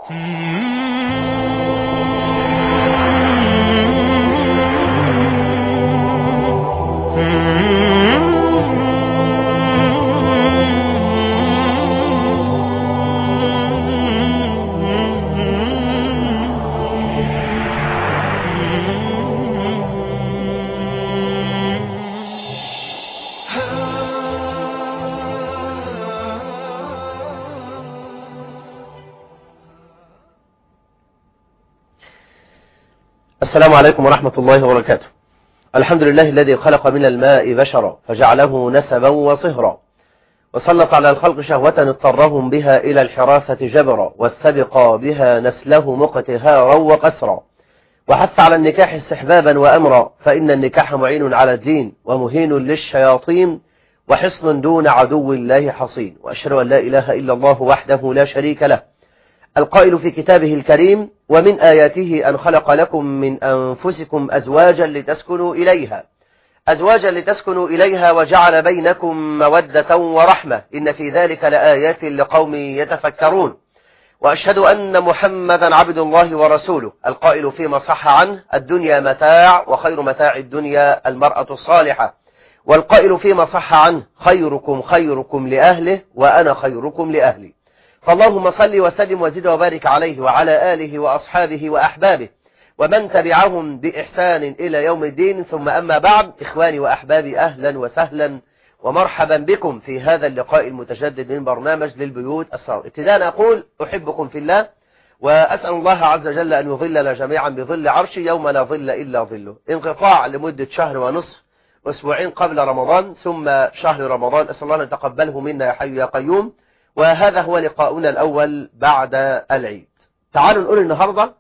السلام عليكم ورحمة الله وبركاته الحمد لله الذي خلق من الماء بشرا فجعله نسبا وصهرا وسلط على الخلق شهوة اضطرهم بها إلى الحراثة جبرا واستبقى بها نسله مقتهارا وقسرا وحث على النكاح استحبابا وأمرا فإن النكاح معين على الدين ومهين للشياطين وحصن دون عدو الله حصين وأشهد أن لا إله إلا الله وحده لا شريك له القائل في كتابه الكريم ومن آياته أن خلق لكم من أنفسكم أزواجا لتسكنوا إليها أزواجا لتسكنوا إليها وجعل بينكم مودة ورحمة إن في ذلك لآيات لقوم يتفكرون وأشهد أن محمدا عبد الله ورسوله القائل فيما صح عنه الدنيا متاع وخير متاع الدنيا المرأة الصالحة والقائل فيما صح عنه خيركم خيركم لأهله وأنا خيركم لأهلي فاللهم صل وسلم وزد وبارك عليه وعلى آله وأصحابه وأحبابه ومن تبعهم بإحسان إلى يوم الدين ثم أما بعد إخواني وأحبابي أهلا وسهلا ومرحبا بكم في هذا اللقاء المتجدد من برنامج للبيوت أسرار ابتداء أقول أحبكم في الله وأسأل الله عز وجل أن يظلنا جميعا بظل عرشه يوم لا ظل إلا ظله انقطاع لمدة شهر ونصف واسبوعين قبل رمضان ثم شهر رمضان أسأل الله أن يتقبله منا يا حي يا قيوم وهذا هو لقاؤنا الأول بعد العيد تعالوا نقول النهاردة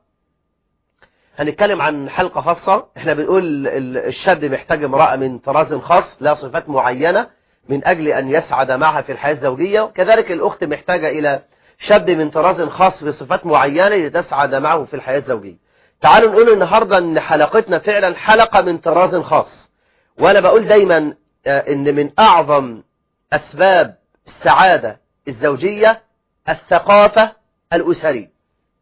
هنتكلم عن حلقة خاصة احنا بنقول الشاب محتاج امرأة من طراز خاص لا صفات معينة من أجل أن يسعد معها في الحياة الزوجية كذلك الأخت محتاجة إلى شاب من طراز خاص بصفات معينة لتسعد معه في الحياة الزوجية تعالوا نقول النهاردة أن حلقتنا فعلا حلقة من طراز خاص وأنا بقول دايما أن من أعظم أسباب السعادة الزوجية الثقافة الأسرية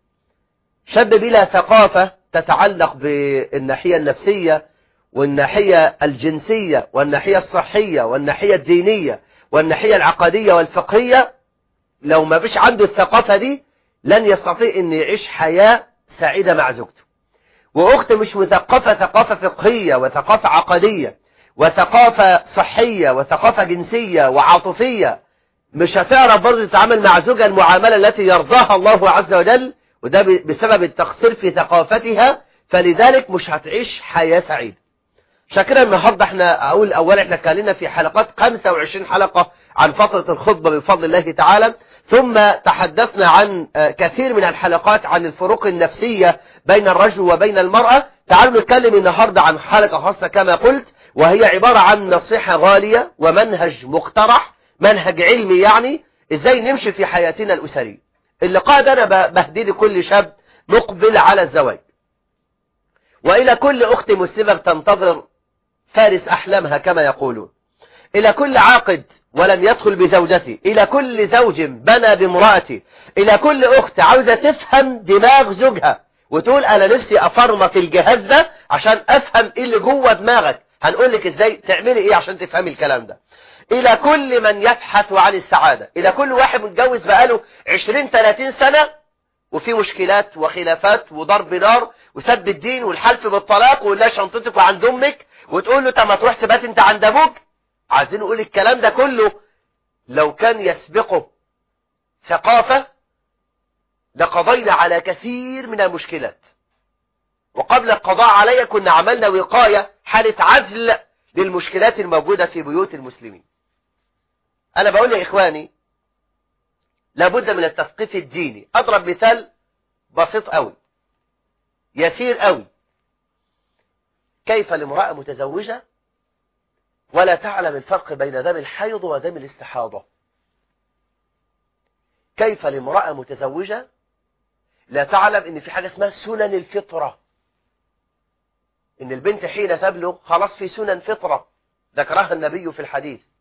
شاب بلا ثقافة تتعلق بالناحية النفسية والناحية الجنسية والناحية الصحية والناحية الدينية والناحية العقدية والفقهية لو ما فيش عنده الثقافة دي لن يستطيع أن يعيش حياة سعيدة مع زوجته وأخت مش مثقفة ثقافة فقهية وثقافة عقدية وثقافة صحية وثقافة جنسية وعاطفية مش هتعرف برضه تتعامل مع زوجها المعاملة التي يرضاها الله عز وجل وده بسبب التقصير في ثقافتها فلذلك مش هتعيش حياة سعيدة شكرا النهاردة احنا اقول اولا احنا اتكلمنا في حلقات 25 حلقة عن فترة الخطبة بفضل الله تعالى ثم تحدثنا عن كثير من الحلقات عن الفروق النفسية بين الرجل وبين المرأة تعالوا نتكلم النهاردة عن حلقة خاصة كما قلت وهي عبارة عن نصيحة غالية ومنهج مقترح منهج علمي يعني ازاي نمشي في حياتنا الأسرية اللقاء ده أنا بهدي لكل شاب مقبل على الزواج وإلى كل أخت مسلمة تنتظر فارس أحلامها كما يقولون إلى كل عاقد ولم يدخل بزوجتي إلى كل زوج بنى بامرأتي إلى كل أخت عاوزة تفهم دماغ زوجها وتقول أنا نفسي أفرمط الجهاز ده عشان أفهم إيه اللي جوه دماغك هنقول لك إزاي تعملي إيه عشان تفهمي الكلام ده إلى كل من يبحث عن السعادة إلى كل واحد متجوز بقاله 20-30 سنة وفي مشكلات وخلافات وضرب نار وسب الدين والحلف بالطلاق ولا شنطتك وعند أمك وتقول له طب ما تروح تبات انت عند أبوك عايزين نقول الكلام ده كله لو كان يسبقه ثقافة لقضينا على كثير من المشكلات وقبل القضاء عليها كنا عملنا وقاية حالة عزل للمشكلات الموجودة في بيوت المسلمين أنا بقول يا إخواني لابد من التثقيف الديني أضرب مثال بسيط قوي يسير قوي كيف لامرأة متزوجة ولا تعلم الفرق بين دم الحيض ودم الاستحاضة كيف لامرأة متزوجة لا تعلم ان في حاجة اسمها سنن الفطرة ان البنت حين تبلغ خلاص في سنن فطرة ذكرها النبي في الحديث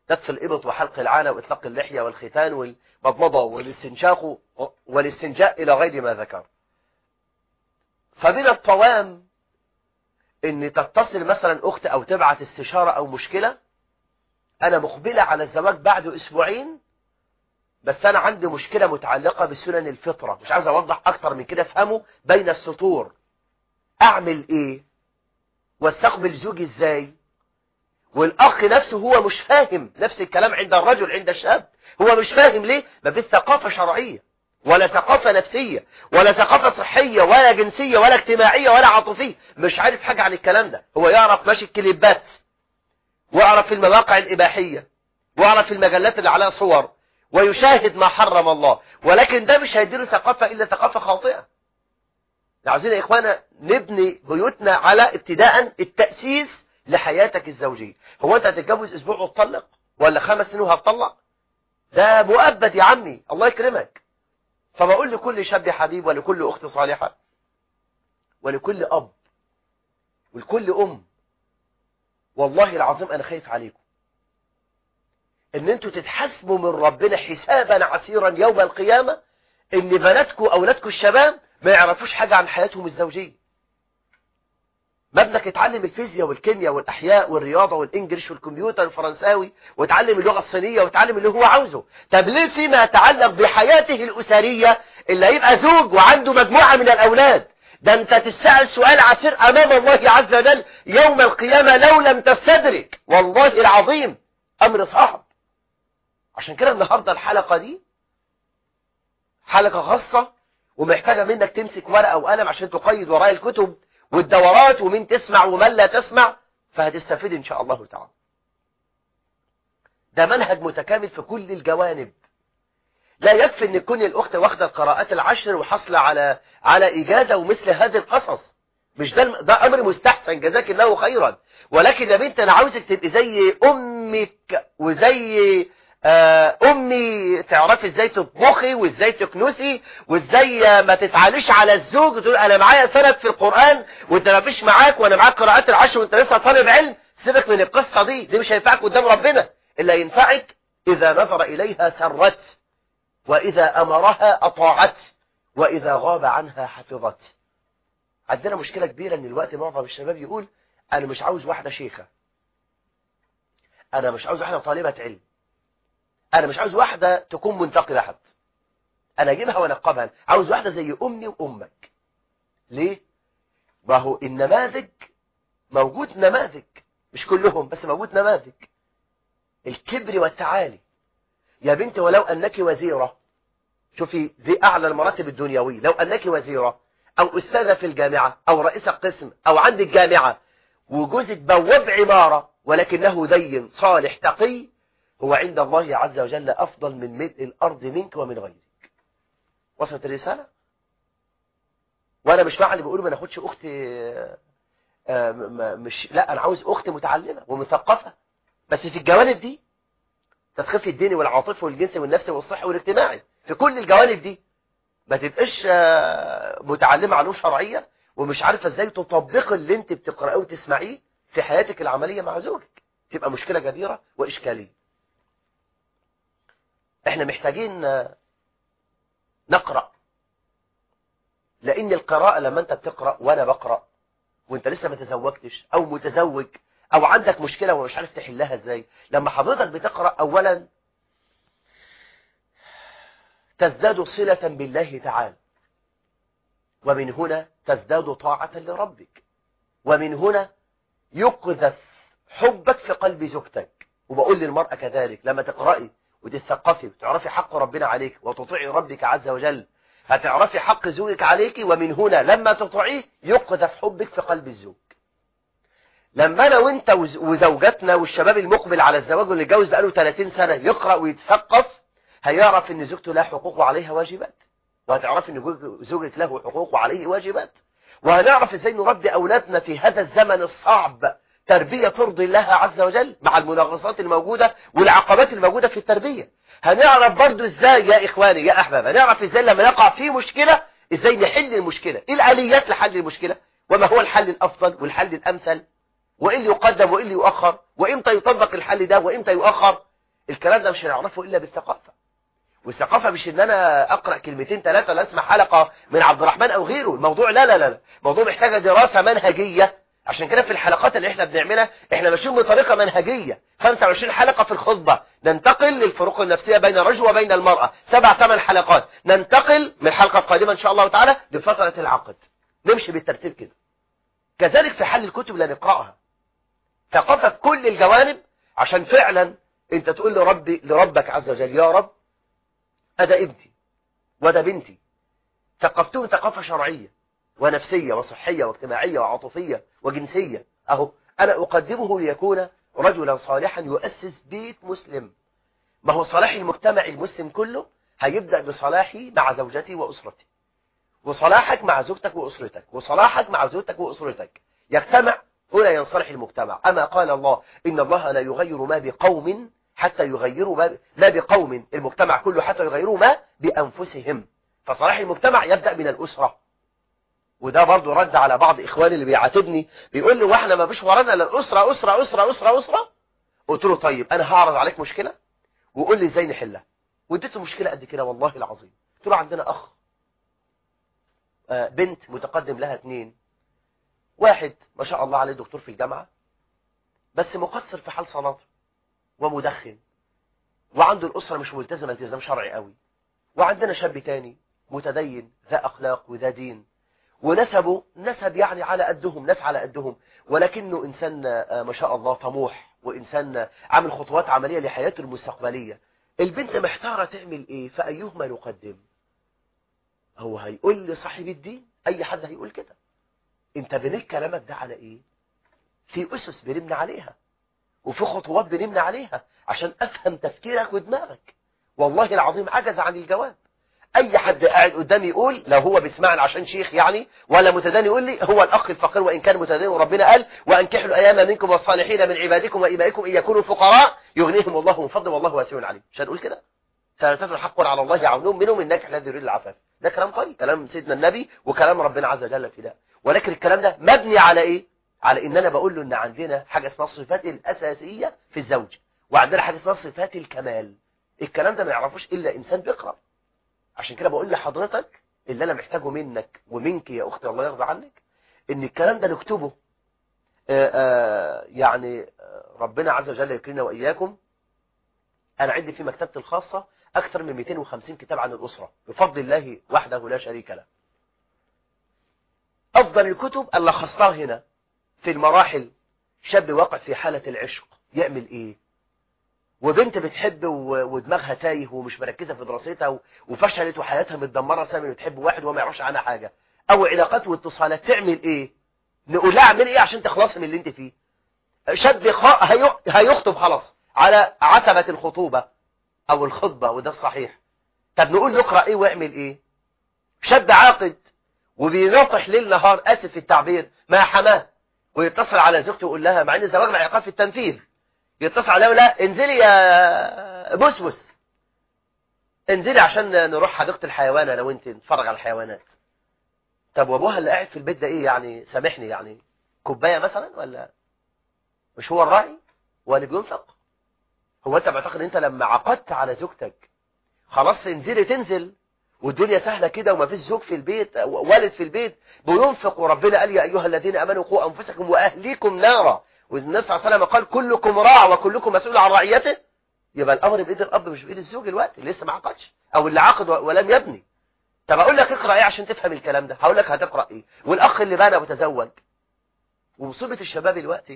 تدفي الإبط وحلق العانة وإطلاق اللحية والختان والمضمضة والاستنشاق والاستنجاء إلى غير ما ذكر فمن الطوام ان تتصل مثلا اخت او تبعت استشارة او مشكلة انا مقبلة على الزواج بعد اسبوعين بس انا عندي مشكلة متعلقة بسنن الفطرة مش عاوز اوضح اكتر من كده افهمه بين السطور اعمل ايه واستقبل زوجي ازاي والاخ نفسه هو مش فاهم نفس الكلام عند الرجل عند الشاب هو مش فاهم ليه ما فيش ثقافة شرعية ولا ثقافة نفسية ولا ثقافة صحية ولا جنسية ولا اجتماعية ولا عاطفية مش عارف حاجة عن الكلام ده هو يعرف ماشي الكليبات ويعرف في المواقع الإباحية ويعرف في المجلات اللي عليها صور ويشاهد ما حرم الله ولكن ده مش هيديله ثقافة إلا ثقافة خاطئة عايزين يا إخوانا نبني بيوتنا على ابتداء التأسيس لحياتك الزوجية هو أنت هتتجوز أسبوع وتطلق ولا خمس سنين وهتطلق ده مؤبد يا عمي الله يكرمك فبقول لكل شاب حبيب ولكل أخت صالحة ولكل أب ولكل أم والله العظيم أنا خايف عليكم ان انتوا تتحسبوا من ربنا حسابا عسيرا يوم القيامة ان بناتكم اولادكم الشباب ما يعرفوش حاجة عن حياتهم الزوجية ما ابنك يتعلم الفيزياء والكيمياء والاحياء والرياضة والانجليش والكمبيوتر الفرنساوي ويتعلم اللغة الصينية ويتعلم اللي هو عاوزه طب ليه فيما يتعلق بحياته الاسرية اللي هيبقى زوج وعنده مجموعة من الاولاد ده انت تسأل سؤال عسير امام الله عز وجل يوم القيامة لو لم تستدرك والله العظيم امر صعب عشان كده النهاردة الحلقة دي حلقة خاصة ومحتاجة منك تمسك ورقة وقلم عشان تقيد وراء الكتب والدورات ومين تسمع ومن لا تسمع فهتستفيد ان شاء الله تعالى ده منهج متكامل في كل الجوانب لا يكفي ان تكون الاخت واخده القراءات العشر وحصل على على اجازه ومثل هذه القصص مش ده ده امر مستحسن جزاك الله خيرا ولكن يا بنت انا عاوزك تبقي زي امك وزي آه امي تعرفي ازاي تطبخي وازاي تكنسي وازاي ما تتعاليش على الزوج وتقول انا معايا سند في القرآن وانت ما فيش معاك وانا معاك قراءات العشر وانت لسه طالب علم سيبك من القصة دي دي مش هينفعك قدام ربنا الا ينفعك اذا نظر اليها سرت واذا امرها اطاعت واذا غاب عنها حفظت عندنا مشكلة كبيرة ان الوقت معظم الشباب يقول انا مش عاوز واحدة شيخة انا مش عاوز واحدة طالبة علم انا مش عاوز واحدة تكون منتقبة حد انا اجيبها وانقبها عاوز واحدة زي امي وامك ليه ما هو النماذج موجود نماذج مش كلهم بس موجود نماذج الكبر والتعالي يا بنت ولو انك وزيرة شوفي دي اعلى المراتب الدنيوية لو انك وزيرة او استاذة في الجامعة او رئيسة قسم او عندك جامعة وجوزك بواب عمارة ولكنه دين صالح تقي هو عند الله عز وجل أفضل من ملء الأرض منك ومن غيرك وصلت الرسالة وأنا مش معنى اللي بيقولوا ما ناخدش أختي مش لا أنا عاوز أختي متعلمة ومثقفة بس في الجوانب دي تدخفي الديني والعاطفي والجنسي والنفسي والصحي والاجتماعي في كل الجوانب دي ما تبقاش متعلمة علوم شرعية ومش عارفة ازاي تطبق اللي انت بتقرأه وتسمعيه في حياتك العملية مع زوجك تبقى مشكلة كبيرة وإشكالية احنا محتاجين نقرأ لان القراءة لما انت بتقرأ وانا بقرأ وانت لسه ما تزوجتش او متزوج او عندك مشكلة ومش عارف تحلها ازاي لما حضرتك بتقرأ اولا تزداد صلة بالله تعالى ومن هنا تزداد طاعة لربك ومن هنا يقذف حبك في قلب زوجتك وبقول للمرأة كذلك لما تقرأي وتتثقفي وتعرفي حق ربنا عليك وتطيعي ربك عز وجل هتعرفي حق زوجك عليك ومن هنا لما تطيعيه يقذف حبك في قلب الزوج لما انا وانت وزوجتنا والشباب المقبل على الزواج واللي جوز بقاله 30 سنة يقرأ ويتثقف هيعرف ان زوجته لها حقوق وعليها واجبات وهتعرف ان زوجك له حقوق وعليه واجبات وهنعرف ازاي نربي اولادنا في هذا الزمن الصعب تربية ترضي الله عز وجل مع المنغصات الموجودة والعقبات الموجودة في التربية هنعرف برضو ازاي يا اخواني يا احباب هنعرف ازاي لما نقع في مشكلة ازاي نحل المشكلة ايه الاليات لحل المشكلة وما هو الحل الافضل والحل الامثل وايه اللي يقدم وايه اللي يؤخر وامتى يطبق الحل ده وامتى يؤخر الكلام ده مش هنعرفه الا بالثقافه والثقافه مش ان انا اقرا كلمتين ثلاثه ولا اسمع حلقه من عبد الرحمن او غيره الموضوع لا لا لا الموضوع محتاجه دراسه منهجيه عشان كده في الحلقات اللي احنا بنعملها احنا ماشيين بطريقه منهجيه 25 حلقه في الخطبه ننتقل للفروق النفسيه بين الرجل وبين المراه سبع ثمان حلقات ننتقل من الحلقه القادمه ان شاء الله تعالى لفتره العقد نمشي بالترتيب كده كذلك في حل الكتب اللي نقراها ثقافه في كل الجوانب عشان فعلا انت تقول لربي لربك عز وجل يا رب أدا ابني وده بنتي ثقفتهم ثقافة شرعية ونفسية وصحية واجتماعية وعاطفية وجنسية أهو أنا أقدمه ليكون رجلا صالحا يؤسس بيت مسلم ما هو صلاح المجتمع المسلم كله هيبدأ بصلاحي مع زوجتي وأسرتي وصلاحك مع زوجتك وأسرتك وصلاحك مع زوجتك وأسرتك يجتمع هنا ينصلح المجتمع أما قال الله إن الله لا يغير ما بقوم حتى يغيروا ما ما بقوم المجتمع كله حتى يغيروا ما بأنفسهم فصلاح المجتمع يبدأ من الأسرة وده برضو رد على بعض إخواني اللي بيعاتبني بيقول لي واحنا ما فيش ورانا الا الأسرة أسرة أسرة أسرة أسرة قلت له طيب أنا هعرض عليك مشكلة وقول لي ازاي نحلها واديته مشكلة قد كده والله العظيم قلت له عندنا أخ آه، بنت متقدم لها اتنين واحد ما شاء الله عليه دكتور في الجامعة بس مقصر في حال صلاته ومدخن وعنده الأسرة مش ملتزمة التزام شرعي قوي وعندنا شاب تاني متدين ذا أخلاق وذا دين ونسبه نسب يعني على قدهم ناس على قدهم ولكنه إنسان آه، ما شاء الله طموح وإنسان آه، عامل خطوات عملية لحياته المستقبلية البنت محتارة تعمل إيه فأيهما نقدم هو هيقول لصاحب الدين أي حد هيقول كده انت بنيت كلامك ده على ايه في اسس بنبني عليها وفي خطوات بنبني عليها عشان افهم تفكيرك ودماغك والله العظيم عجز عن الجواب اي حد قاعد قدامي يقول لو هو بيسمعني عشان شيخ يعني ولا متدين يقول لي هو الاخ الفقير وان كان متدين وربنا قال وانكحوا الايام منكم والصالحين من عبادكم وامائكم ان يكونوا فقراء يغنيهم الله من فضله والله واسع عليم مش هنقول كده ثلاثة حق على الله يعونون منهم الناجح الذي يريد العفاف ده كلام طيب كلام سيدنا النبي وكلام ربنا عز وجل في ده ولكن الكلام ده مبني على ايه على ان انا بقول له ان عندنا حاجه اسمها الصفات الاساسيه في الزوج وعندنا حاجه اسمها صفات الكمال الكلام ده ما يعرفوش الا انسان بيقرا عشان كده بقول لحضرتك اللي انا محتاجه منك ومنك يا اختي الله يرضى عنك ان الكلام ده نكتبه آآ آآ يعني آه، ربنا عز وجل يكرمنا واياكم انا عندي في مكتبتي الخاصه اكثر من 250 كتاب عن الاسره بفضل الله وحده لا شريك له أفضل الكتب اللي لخصتها هنا في المراحل شاب واقع في حالة العشق يعمل إيه وبنت بتحب و- ودماغها تايه ومش مركزة في دراستها و- وفشلت وحياتها متدمرة سبب إن بتحب واحد وما يعرفش عنها حاجة أو علاقات واتصالات تعمل إيه نقول لها اعمل إيه عشان تخلصي من اللي أنت فيه شاب خ- هي- هيخطب خلاص على عتبة الخطوبة أو الخطبة وده الصحيح طب نقول نقرأ إيه واعمل إيه شاب عاقد وبيناطح ليل نهار اسف في التعبير مع حماه ويتصل على زوجته ويقول لها مع ان الزواج مع ايقاف التنفيذ يتصل عليها ويقول لها انزلي يا بسبس انزلي عشان نروح حديقه الحيوان انا وانت نتفرج على الحيوانات طب وابوها اللي قاعد في البيت ده ايه يعني سامحني يعني كوبايه مثلا ولا مش هو الراعي هو اللي بينفق هو انت معتقد ان انت لما عقدت على زوجتك خلاص انزلي تنزل والدنيا سهلة كده وما فيش زوج في البيت والد في البيت بينفق وربنا قال يا أيها الذين أمنوا قوا أنفسكم وأهليكم نارا والنبي صلى الله عليه وسلم قال كلكم راع وكلكم مسؤول عن رعيته يبقى الأمر بإيد الأب مش بإيد الزوج الوقت اللي لسه ما عقدش أو اللي عقد ولم يبني طب أقول لك اقرأ إيه عشان تفهم الكلام ده هقول لك هتقرأ إيه والأخ اللي بنى وتزوج ومصيبة الشباب دلوقتي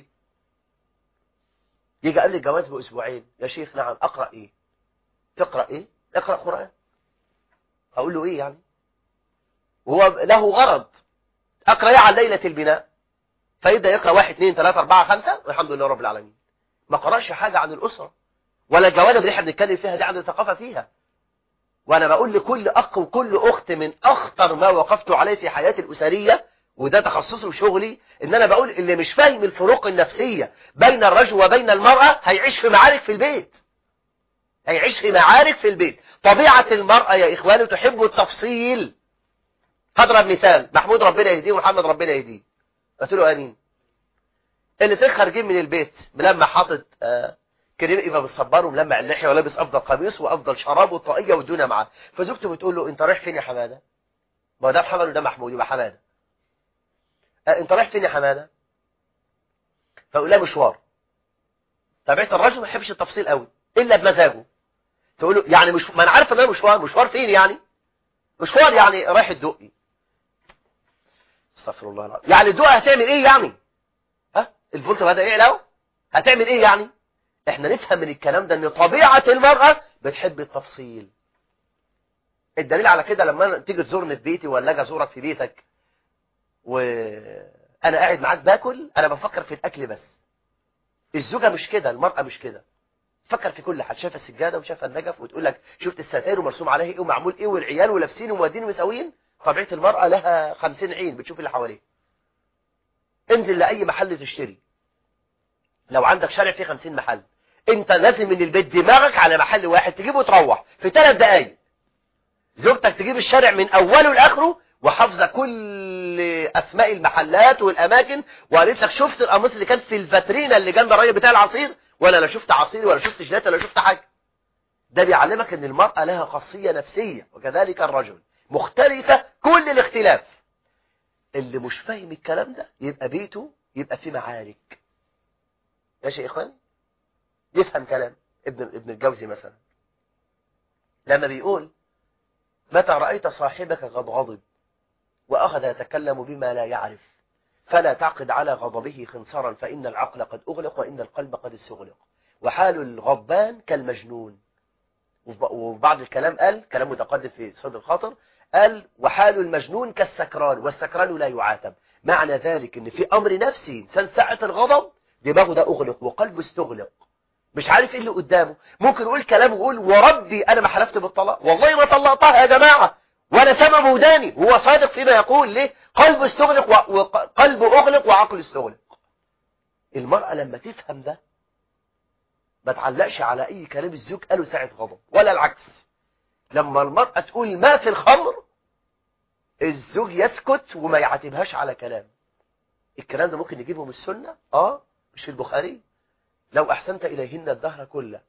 يجي قبل الجواز بأسبوعين يا شيخ نعم أقرأ إيه تقرأ إيه اقرأ قرآن هقول له ايه يعني وهو له غرض اقرا ايه عن ليله البناء فيبدا يقرا واحد اثنين ثلاثة أربعة خمسة والحمد لله رب العالمين ما قراش حاجة عن الأسرة ولا الجوانب اللي احنا بنتكلم فيها دي عنده ثقافة فيها وأنا بقول لكل أخ وكل أخت من أخطر ما وقفت عليه في حياتي الأسرية وده تخصصي وشغلي إن أنا بقول اللي مش فاهم الفروق النفسية بين الرجل وبين المرأة هيعيش في معارك في البيت هيعيش في معارك في البيت طبيعة المرأة يا إخواني تحب التفصيل هضرب مثال محمود ربنا يهديه ومحمد ربنا يهديه قلت له امين الاثنين خارجين من البيت لما حاطط آه كريم يبقى بالصبار وملمع اللحيه ولابس افضل قميص وافضل شراب وطاقيه والدنيا معاه فزوجته بتقول له انت رايح فين يا حماده ما هو ده محمد وده محمود يبقى حماده أه انت رايح فين يا حماده فيقول لها مشوار طبيعه الراجل ما يحبش التفصيل قوي الا بمزاجه تقول له يعني مش ما انا عارف ان انا مشوار مشوار فين يعني مشوار يعني رايح الدقي استغفر الله العظيم يعني الدقي هتعمل ايه يعني ها الفولت بدا يعلى اهو هتعمل ايه يعني احنا نفهم من الكلام ده ان طبيعه المراه بتحب التفصيل الدليل على كده لما تيجي تزورني في بيتي ولا اجي ازورك في بيتك وانا قاعد معاك باكل انا بفكر في الاكل بس الزوجه مش كده المراه مش كده تفكر في كل حاجه شايفه السجاده وشايفه النجف وتقول لك شفت الستاير ومرسوم عليها ايه ومعمول ايه والعيال ولابسين ومودين ومساويين طبيعه المراه لها 50 عين بتشوف اللي حواليها انزل لاي محل تشتري لو عندك شارع فيه 50 محل انت لازم من البيت دماغك على محل واحد تجيبه وتروح في ثلاث دقايق زوجتك تجيب الشارع من اوله لاخره وحافظه كل اسماء المحلات والاماكن وقالت لك شفت القميص اللي كان في الفاترينا اللي جنب الراجل بتاع العصير ولا لا شفت عصير ولا شفت جلات ولا شفت حاجه ده بيعلمك ان المراه لها خاصيه نفسيه وكذلك الرجل مختلفه كل الاختلاف اللي مش فاهم الكلام ده يبقى بيته يبقى فيه معارك ماشي يا اخوان يفهم كلام ابن ابن الجوزي مثلا لما بيقول متى رأيت صاحبك قد غضب وأخذ يتكلم بما لا يعرف فلا تعقد على غضبه خنصرا فإن العقل قد أغلق وإن القلب قد استغلق وحال الغضبان كالمجنون وبعض الكلام قال كلام متقدم في صدر الخاطر قال وحال المجنون كالسكران والسكران لا يعاتب معنى ذلك ان في امر نفسي انسان ساعه الغضب دماغه ده اغلق وقلبه استغلق مش عارف ايه اللي قدامه ممكن يقول كلام ويقول وربي انا ما حلفت بالطلاق والله ما طلقتها يا جماعه وانا سامع وداني هو صادق فيما يقول ليه قلبه استغلق وقلبه اغلق وعقله استغلق المرأة لما تفهم ده ما تعلقش على اي كلام الزوج قاله ساعة غضب ولا العكس لما المرأة تقول ما في الخمر الزوج يسكت وما يعاتبهاش على كلام الكلام ده ممكن نجيبه من السنة اه مش في البخاري لو احسنت اليهن الدهر كله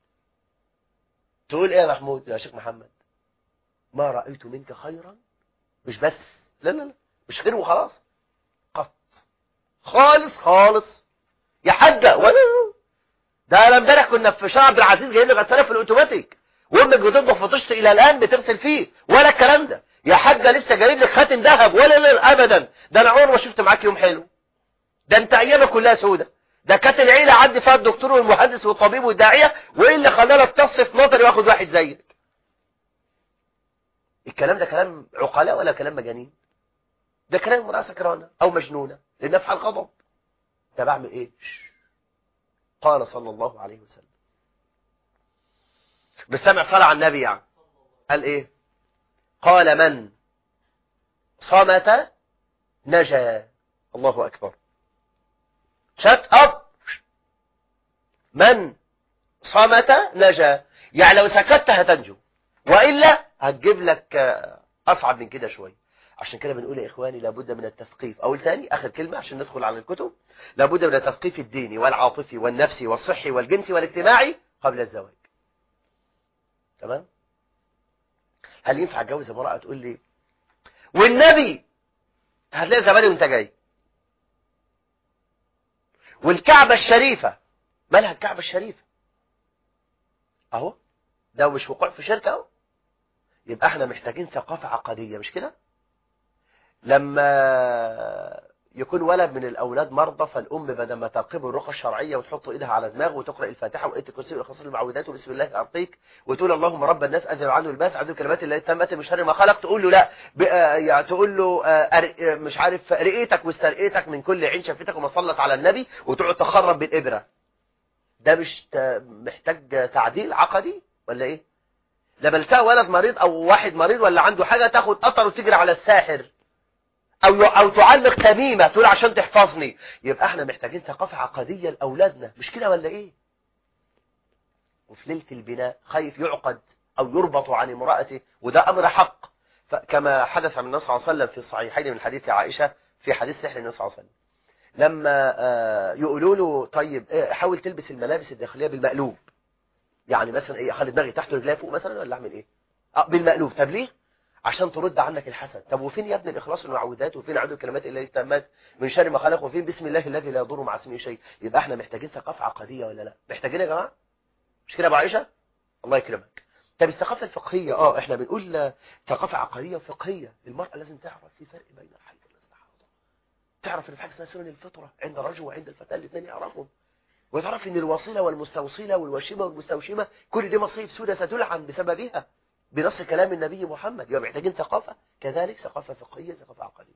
تقول ايه يا محمود يا شيخ محمد ما رأيت منك خيرا مش بس لا لا لا مش خير وخلاص قط خالص خالص يا حاجة ولا ده انا امبارح كنا في شارع عبد العزيز جايين غساله في الاوتوماتيك وامك بتطبخ في طشت الى الان بتغسل فيه ولا الكلام ده يا حاجة لسه جايب لك خاتم ذهب ولا لا ابدا ده انا عمري ما شفت معاك يوم حلو ده انت ايامك كلها سودة ده كانت العيلة عدي فيها الدكتور والمهندس والطبيب والداعية وايه اللي خلانا تصف نظري واخد واحد زيك الكلام ده كلام عقلاء ولا كلام مجانين ده كلام امرأة سكرانة او مجنونة لنفع الغضب ده بعمل ايه قال صلى الله عليه وسلم بالسمع صلى على النبي يعني قال ايه قال من صمت نجا الله اكبر شت اب من صمت نجا يعني لو سكت هتنجو وإلا هتجيب لك أصعب من كده شوية عشان كده بنقول يا إخواني لابد من التثقيف أول تاني آخر كلمة عشان ندخل على الكتب لابد من التثقيف الديني والعاطفي والنفسي والصحي والجنسي والاجتماعي قبل الزواج تمام هل ينفع اتجوز امرأة تقول لي والنبي هتلاقي زماني وانت جاي والكعبة الشريفة مالها الكعبة الشريفة اهو ده مش وقوع في شركة اهو يبقى احنا محتاجين ثقافة عقدية مش كده لما يكون ولد من الاولاد مرضى فالام بدل ما ترقبه الرقى الشرعيه وتحط ايدها على دماغه وتقرا الفاتحه وايه الكرسي والخصائص المعوذات وبسم الله ارقيك وتقول اللهم رب الناس اذهب عنه الباس عدد الكلمات اللي تمت من شر ما خلق تقول له لا يعني تقول له مش عارف رئيتك واسترقيتك من كل عين شفتك وما صلت على النبي وتقعد تخرب بالابره ده مش محتاج تعديل عقدي ولا ايه لما تلاقي ولد مريض او واحد مريض ولا عنده حاجه تاخد قطر وتجري على الساحر او او تعلق تميمه تقول عشان تحفظني يبقى احنا محتاجين ثقافه عقديه لاولادنا مش كده ولا ايه وفي ليله البناء خايف يعقد او يربط عن امراته وده امر حق كما حدث عن النبي صلى الله عليه وسلم في الصحيحين من حديث عائشه في حديث سحر النبي صلى الله عليه وسلم لما آه، يقولوا له طيب إيه، حاول تلبس الملابس الداخليه بالمقلوب يعني مثلا ايه اخلي دماغي تحت رجليا فوق مثلا ولا اعمل ايه اه بالمقلوب طب ليه عشان ترد عنك الحسد طب وفين يا ابني الاخلاص والمعوذات وفين عدد الكلمات اللي التامات من شر ما خلق وفين بسم الله الذي لا يضر مع اسمه شيء يبقى احنا محتاجين ثقافه عقديه ولا لا محتاجين يا جماعه مش كده يا ابو عائشه الله يكرمك طب الثقافه الفقهيه اه احنا بنقول آه، ثقافه عقديه وفقهيه المراه لازم تعرف في فرق بين الحي والاستحاضه تعرف ان في حاجه اسمها سنن الفطره عند الرجل وعند الفتاه الاثنين يعرفهم وتعرف ان الواصله والمستوصله والواشمه والمستوشمه كل دي مصايب سودة ستلعن بسببها بنص كلام النبي محمد يبقى محتاجين ثقافه كذلك ثقافه فقهيه ثقافه عقديه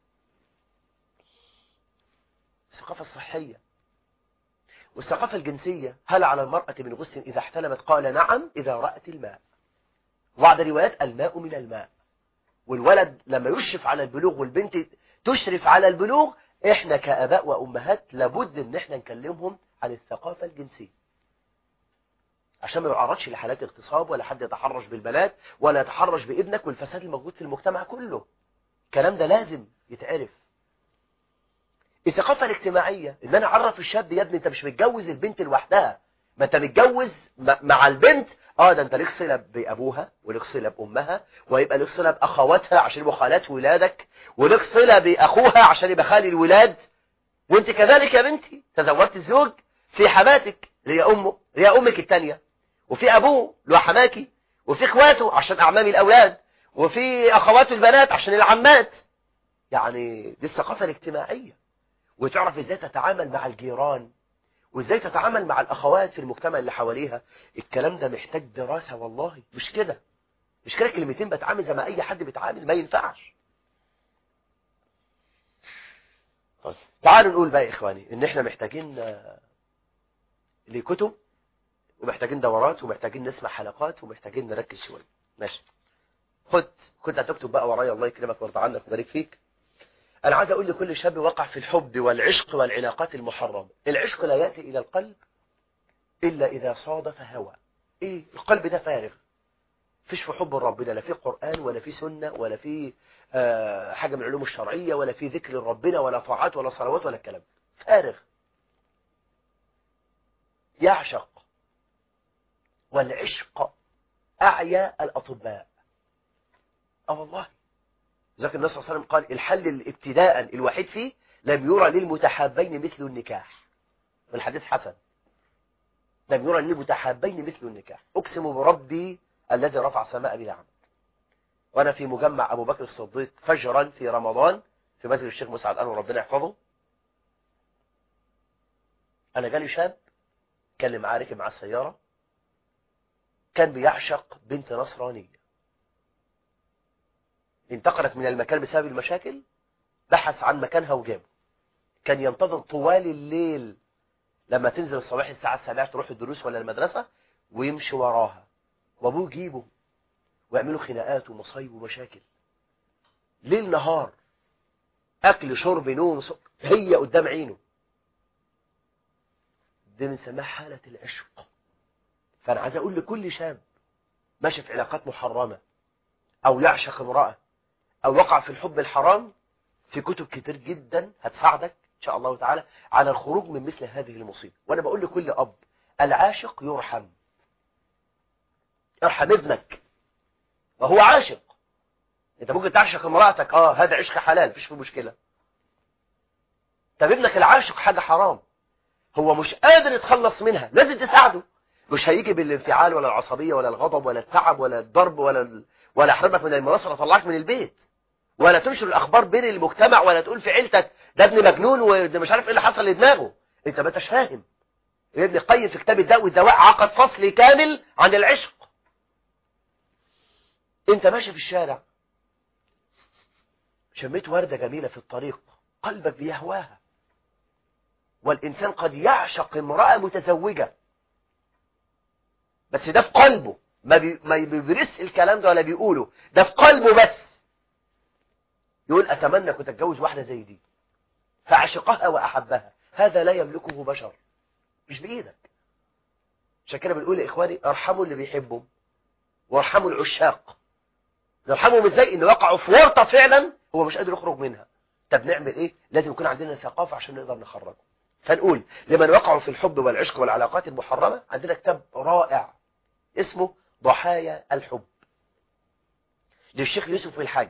الثقافه الصحيه والثقافه الجنسيه هل على المراه من غسل اذا احتلمت قال نعم اذا رات الماء بعض الروايات الماء من الماء والولد لما يشرف على البلوغ والبنت تشرف على البلوغ احنا كاباء وامهات لابد ان احنا نكلمهم عن الثقافة الجنسية عشان ما يعرضش لحالات اغتصاب ولا حد يتحرش بالبنات ولا يتحرش بابنك والفساد الموجود في المجتمع كله الكلام ده لازم يتعرف الثقافة الاجتماعية ان انا اعرف الشاب يا ابني انت مش متجوز البنت لوحدها ما انت متجوز م- مع البنت اه ده انت ليك صله بابوها وليك صله بامها ويبقى ليك صله باخواتها عشان يبقوا خالات ولادك وليك صله باخوها عشان يبقى خالي الولاد وانت كذلك يا بنتي تزوجت الزوج في حماتك اللي هي امه اللي هي امك الثانيه وفي ابوه اللي هو حماكي وفي اخواته عشان اعمام الاولاد وفي اخواته البنات عشان العمات يعني دي الثقافه الاجتماعيه وتعرف ازاي تتعامل مع الجيران وازاي تتعامل مع الاخوات في المجتمع اللي حواليها الكلام ده محتاج دراسه والله مش كده مش كده كلمتين بتعامل زي ما اي حد بيتعامل ما ينفعش طيب تعالوا نقول بقى يا اخواني ان احنا محتاجين آه، لكتب ومحتاجين دورات ومحتاجين نسمع حلقات ومحتاجين نركز شويه ماشي خد كنت هتكتب بقى ورايا الله يكرمك ويرضى عنك ويبارك فيك انا عايز اقول لكل شاب وقع في الحب والعشق والعلاقات المحرمه العشق لا ياتي الى القلب الا اذا صادف هوى ايه القلب ده فارغ فيش في حب ربنا لا في قرآن ولا في سنة ولا في آه حاجة من العلوم الشرعية ولا في ذكر ربنا ولا طاعات ولا صلوات ولا الكلام فارغ يعشق والعشق أعيا الأطباء اه والله ذاك النبي صلى الله عليه وسلم قال الحل الابتداء الوحيد فيه لم يرى للمتحابين مثل النكاح والحديث حسن لم يرى للمتحابين مثل النكاح أقسم بربي الذي رفع السماء بلا عمد وأنا في مجمع أبو بكر الصديق فجرا في رمضان في مسجد الشيخ مسعد أنور ربنا يحفظه أنا جالي شاب كان لي معاه ركب مع السيارة كان بيعشق بنت نصرانية انتقلت من المكان بسبب المشاكل بحث عن مكانها وجابه كان ينتظر طوال الليل لما تنزل الصباح الساعة السابعة تروح الدروس ولا المدرسة ويمشي وراها وابوه يجيبه ويعملوا خناقات ومصايب ومشاكل ليل نهار اكل شرب نوم سكر هي قدام عينه دي بنسميها حالة العشق فانا عايز اقول لكل شاب ماشي في علاقات محرمة او يعشق امرأة او وقع في الحب الحرام في كتب كتير جدا هتساعدك ان شاء الله تعالى على الخروج من مثل هذه المصيبة وانا بقول لكل اب العاشق يرحم ارحم ابنك وهو عاشق انت ممكن تعشق امرأتك اه هذا عشق حلال مفيش فيه مشكلة طب ابنك العاشق حاجة حرام هو مش قادر يتخلص منها لازم تساعده مش هيجي بالانفعال ولا العصبية ولا الغضب ولا التعب ولا الضرب ولا ال... ولا حرمك من المناصرة طلعك من البيت ولا تنشر الاخبار بين المجتمع ولا تقول في عيلتك ده ابن مجنون وده مش عارف ايه اللي حصل لدماغه انت ما انتش فاهم ابن القيم في كتاب الداء والدواء عقد فصل كامل عن العشق انت ماشي في الشارع شميت وردة جميلة في الطريق قلبك بيهواها والإنسان قد يعشق امرأة متزوجة بس ده في قلبه ما بي ما بيبرس الكلام ده ولا بيقوله ده في قلبه بس يقول أتمنى كنت أتجوز واحدة زي دي فعشقها وأحبها هذا لا يملكه بشر مش بإيدك عشان كده بنقول يا إخواني ارحموا اللي بيحبوا وارحموا العشاق نرحمهم ازاي ان وقعوا في ورطة فعلا هو مش قادر يخرج منها طب نعمل ايه لازم يكون عندنا ثقافة عشان نقدر نخرجه فنقول لمن وقعوا في الحب والعشق والعلاقات المحرمة عندنا كتاب رائع اسمه ضحايا الحب للشيخ يوسف الحاج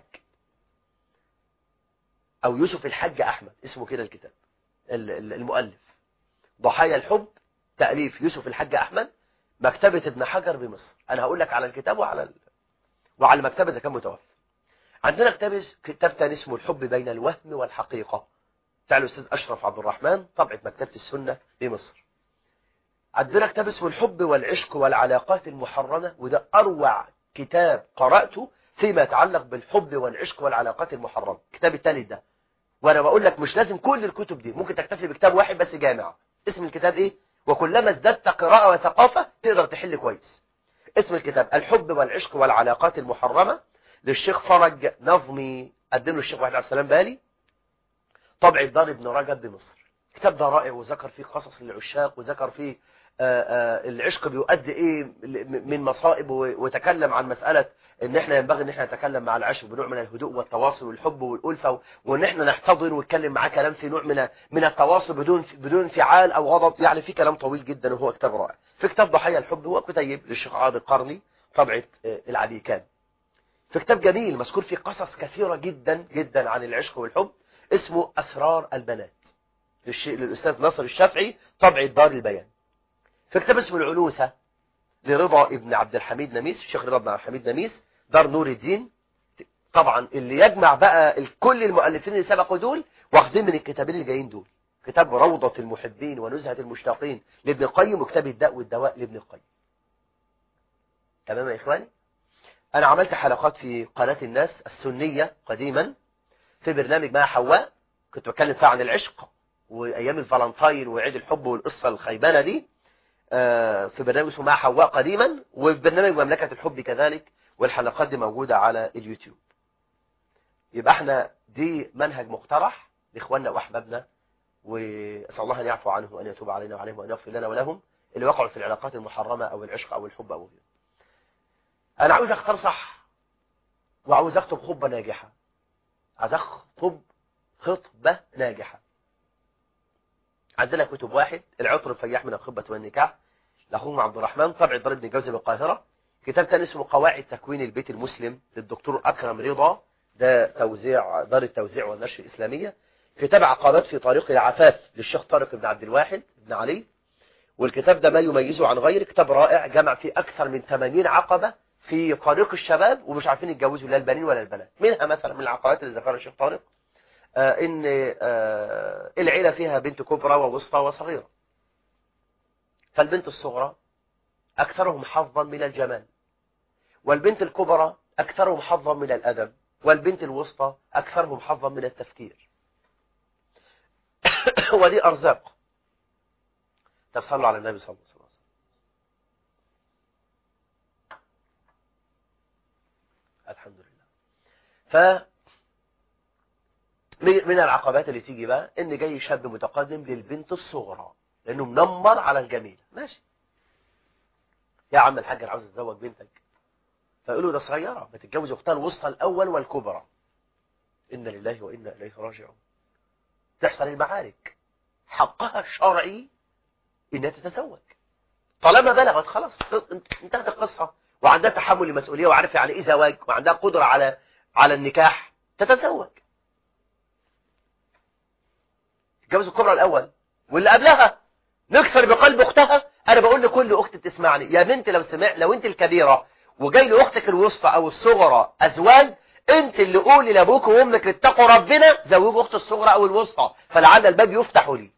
او يوسف الحاج احمد اسمه كده الكتاب المؤلف ضحايا الحب تأليف يوسف الحاج احمد مكتبة ابن حجر بمصر انا هقول لك على الكتاب وعلى ال... وعلى المكتبة اذا كان متوفى عندنا كتاب كتاب تاني اسمه الحب بين الوهم والحقيقة بتاع الاستاذ اشرف عبد الرحمن طبعة مكتبة السنة بمصر عندنا كتاب اسمه الحب والعشق والعلاقات المحرمة وده اروع كتاب قرأته فيما يتعلق بالحب والعشق والعلاقات المحرمة الكتاب الثاني ده وانا بقول لك مش لازم كل الكتب دي ممكن تكتفي بكتاب واحد بس جامع اسم الكتاب ايه وكلما ازددت قراءة وثقافة تقدر تحل كويس اسم الكتاب الحب والعشق والعلاقات المحرمة للشيخ فرج نظمي قدم له الشيخ واحد عبد السلام بالي طبع دار ابن رجب بمصر الكتاب ده رائع وذكر فيه قصص العشاق وذكر فيه آآ آآ العشق بيؤدي ايه من مصائب وتكلم عن مسألة ان احنا ينبغي ان احنا نتكلم مع العشق بنوع من الهدوء والتواصل والحب والألفة وان احنا نحتضن ونتكلم معاه كلام في نوع من من التواصل بدون بدون انفعال او غضب يعني في كلام طويل جدا وهو كتاب رائع في كتاب ضحايا الحب هو كتيب للشيخ عاض القرني طبعة العديكان في كتاب جميل مذكور فيه قصص كثيرة جدا جدا عن العشق والحب اسمه أسرار البنات للأستاذ نصر الشافعي طبع دار البيان في كتاب اسمه العلوسة لرضا ابن عبد الحميد نميس الشيخ رضا بن عبد الحميد نميس دار نور الدين طبعا اللي يجمع بقى كل المؤلفين اللي سبقوا دول واخدين من الكتابين اللي جايين دول كتاب روضة المحبين ونزهة المشتاقين لابن القيم وكتاب الداء والدواء لابن القيم تمام يا إخواني أنا عملت حلقات في قناة الناس السنية قديما في برنامج مع حواء كنت بتكلم فيها عن العشق وأيام الفالنتاين وعيد الحب والقصة الخيبانة دي في برنامج اسمه مع حواء قديما وفي برنامج مملكة الحب كذلك والحلقات دي موجودة على اليوتيوب يبقى احنا دي منهج مقترح لإخواننا وأحبابنا وأسأل الله أن يعفو عنه وأن يتوب علينا وعليهم وأن يغفر لنا ولهم اللي وقعوا في العلاقات المحرمة أو العشق أو الحب أو غيره أنا عاوز أختار صح وعاوز أخطب خطبة ناجحة عاوز أخطب خطبة ناجحة عندنا كتب واحد العطر الفياح من الخطبة والنكاح لأخوهم عبد الرحمن طبع ضرب بن جوزي بالقاهرة كتاب تاني اسمه قواعد تكوين البيت المسلم للدكتور أكرم رضا ده توزيع دار التوزيع والنشر الإسلامية كتاب عقبات في طريق العفاف للشيخ طارق بن عبد الواحد بن علي والكتاب ده ما يميزه عن غيره كتاب رائع جمع فيه أكثر من 80 عقبة في طريق الشباب ومش عارفين يتجوزوا لا البنين ولا البنات منها مثلا من العقبات اللي ذكرها الشيخ طارق آه ان آه العيلة فيها بنت كبرى ووسطى وصغيرة فالبنت الصغرى أكثرهم حظا من الجمال والبنت الكبرى أكثرهم حظا من الأدب والبنت الوسطى أكثرهم حظا من التفكير ودي أرزاق تصلوا على النبي صلى الله عليه وسلم الحمد لله ف من العقبات اللي تيجي بقى ان جاي شاب متقدم للبنت الصغرى لانه منمر على الجميل ماشي يا عم الحاج انا عاوز اتزوج بنتك فيقولوا ده صغيره بتتجوز اختها الوسطى الاول والكبرى ان لله وانا اليه راجعون تحصل المعارك حقها الشرعي انها تتزوج طالما بلغت خلاص انتهت القصه وعندها تحمل المسؤوليه وعارف يعني ايه زواج وعندها قدره على على النكاح تتزوج الجواز الكبرى الاول واللي قبلها نكسر بقلب اختها انا بقول لكل اخت بتسمعني يا بنت لو سمع لو انت الكبيره وجاي لاختك الوسطى او الصغرى ازواج انت اللي قولي لابوك وامك اتقوا ربنا زوجوا اخت الصغرى او الوسطى فلعل الباب يفتح لي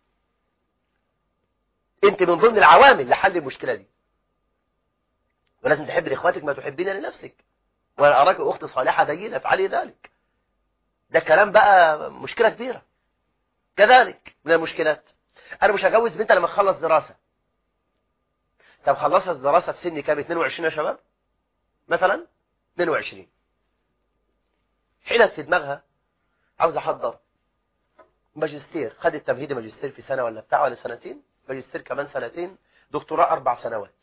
انت من ضمن العوامل لحل المشكله دي ولازم تحب لاخواتك ما تحبين لنفسك وانا اراك اخت صالحه دينه افعلي ذلك ده كلام بقى مشكله كبيره كذلك من المشكلات انا مش هجوز بنت لما اخلص دراسه طب خلصت دراسه في سن كام 22 يا شباب مثلا 22 حيلت في دماغها عاوز احضر ماجستير خدت تمهيدي ماجستير في سنه ولا بتاع ولا سنتين ماجستير كمان سنتين دكتوراه اربع سنوات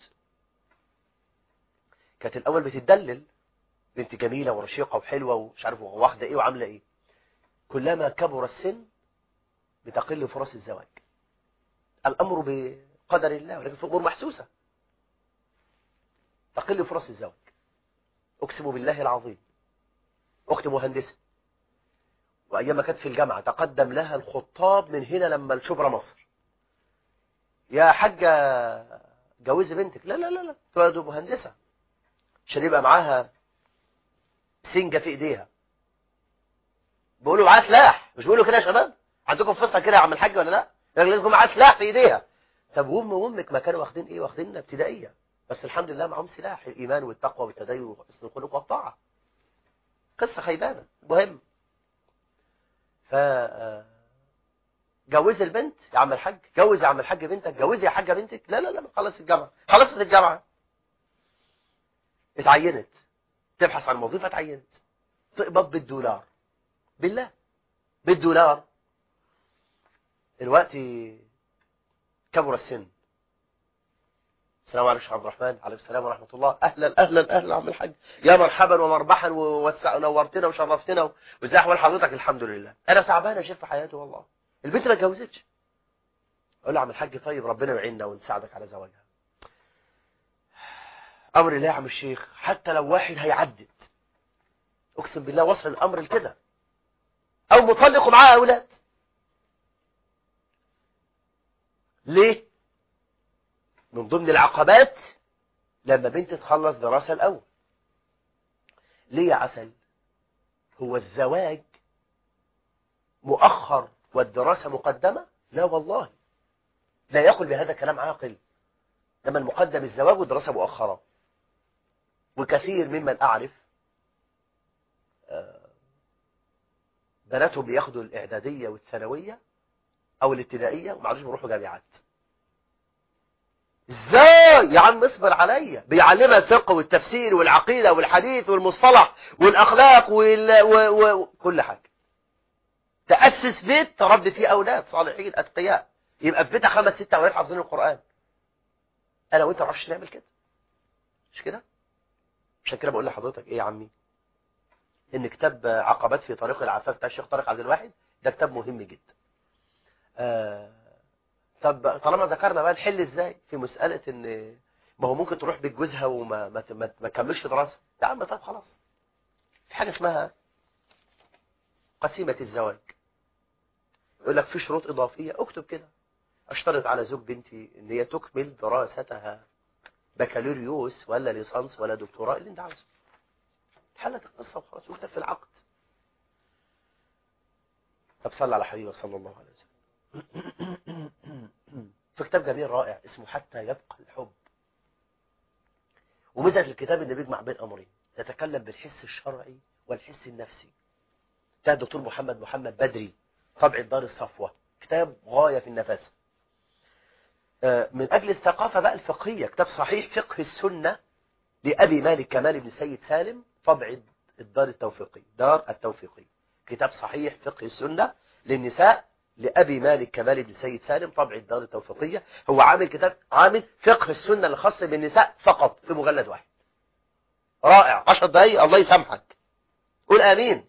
كانت الاول بتدلل بنت جميله ورشيقه وحلوه ومش عارف واخده ايه وعامله ايه كلما كبر السن بتقل فرص الزواج الأمر بقدر الله ولكن في أمور محسوسة تقل فرص الزواج أقسم بالله العظيم أختي مهندسة وأيام ما كانت في الجامعة تقدم لها الخطاب من هنا لما الشبرا مصر يا حاجة جوزي بنتك لا لا لا لا تبقى مهندسة عشان يبقى معاها سنجة في ايديها بيقولوا معاها سلاح مش بيقولوا كده يا شباب عندكم فطره كده يا عم الحاج ولا لا لازم معاها سلاح في ايديها طب وام وامك ما كانوا واخدين ايه واخدين ابتدائيه بس الحمد لله معاهم سلاح الايمان والتقوى والتدين وحسن الخلق والطاعه قصه خيبانه مهم ف جوز البنت يا عم الحاج جوز يا عم الحاج بنتك جوزي يا حاجه بنتك لا لا لا خلص الجامعه خلصت الجامعه اتعينت تبحث عن وظيفه اتعينت تقبض بالدولار بالله بالدولار دلوقتي كبر السن السلام عليكم عبد الرحمن عليكم السلام ورحمة الله أهلا أهلا أهلا عم الحاج يا مرحبا ومربحا ونورتنا وشرفتنا وازي أحوال حضرتك الحمد لله أنا تعبان يا شيخ في حياتي والله البنت ما اتجوزتش أقول له عم الحاج طيب ربنا يعيننا ونساعدك على زواجها أمر الله يا عم الشيخ حتى لو واحد هيعدد أقسم بالله وصل الأمر لكده أو مطلق معاه أولاد ليه من ضمن العقبات لما بنت تخلص دراسة الأول ليه يا عسل هو الزواج مؤخر والدراسة مقدمة لا والله لا يقل بهذا كلام عاقل لما المقدم الزواج والدراسة مؤخرة وكثير ممن أعرف بناتهم بياخدوا الإعدادية والثانوية أو الابتدائية وما عادوش بيروحوا جامعات ازاي يا عم اصبر عليا بيعلمها الفقه والتفسير والعقيدة والحديث والمصطلح والأخلاق وال... و... و... كل حاجة تأسس بيت تربي فيه أولاد صالحين أتقياء يبقى في بيتها خمس ست أولاد حافظين القرآن أنا وأنت ما نعرفش نعمل كده مش كده عشان كده بقول لحضرتك إيه يا عمي إن كتاب عقبات في طريق العفاف بتاع الشيخ طارق عبد الواحد ده كتاب مهم جدا آه طب طالما ذكرنا بقى نحل ازاي في مسألة ان ما هو ممكن تروح بيت جوزها وما ما, ما, ما تكملش دراسة يا عم طب خلاص في حاجة اسمها قسيمة الزواج يقول لك في شروط إضافية اكتب كده اشترط على زوج بنتي ان هي تكمل دراستها بكالوريوس ولا ليسانس ولا دكتوراه اللي انت عاوزه حلت القصة وخلاص واكتب في العقد طب صلى على حبيبه صلى الله عليه وسلم في كتاب جميل رائع اسمه حتى يبقى الحب وميزة الكتاب انه بيجمع بين امرين يتكلم بالحس الشرعي والحس النفسي ده الدكتور محمد محمد بدري طبع دار الصفوة كتاب غاية في النفس من اجل الثقافة بقى الفقهية كتاب صحيح فقه السنة لأبي مالك كمال بن سيد سالم طبع الدار التوفيقي دار التوفيقي كتاب صحيح فقه السنة للنساء لأبي مالك كمال بن سيد سالم طبع الدار التوفيقية هو عامل كتاب عامل فقه السنة الخاص بالنساء فقط في مجلد واحد رائع عشر دقايق الله يسامحك قول آمين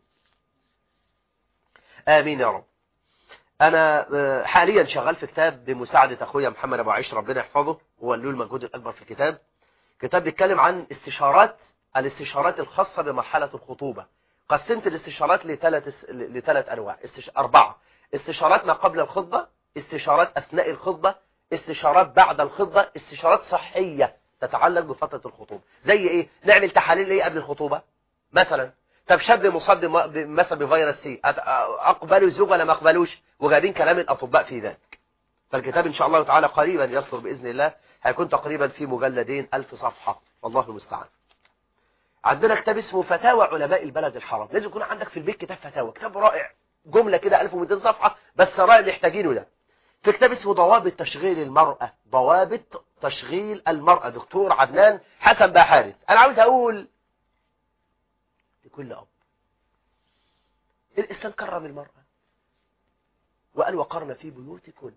آمين يا رب أنا حاليا شغال في كتاب بمساعدة أخويا محمد أبو عيش ربنا يحفظه هو له المجهود الأكبر في الكتاب كتاب بيتكلم عن استشارات الاستشارات الخاصة بمرحلة الخطوبة قسمت الاستشارات لثلاث لثلاث أنواع استش... أربعة استشارات ما قبل الخطبة استشارات أثناء الخطبة استشارات بعد الخطبة استشارات صحية تتعلق بفترة الخطوبة زي ايه نعمل تحاليل ايه قبل الخطوبة مثلا طب شاب مصاب مثلا بفيروس سي اقبلوا الزوج ولا ما اقبلوش وجايبين كلام الاطباء في ذلك فالكتاب ان شاء الله تعالى قريبا يصدر باذن الله هيكون تقريبا في مجلدين ألف صفحة والله المستعان عندنا كتاب اسمه فتاوى علماء البلد الحرام لازم يكون عندك في البيت كتاب فتاوى كتاب رائع جملة كده 1200 صفحة بس رائع اللي يحتاجينه ده في كتاب اسمه ضوابط تشغيل المرأة ضوابط تشغيل المرأة دكتور عدنان حسن باحارث انا عاوز اقول لكل اب الاسلام كرم المرأة وقال وقرن في بيوتكن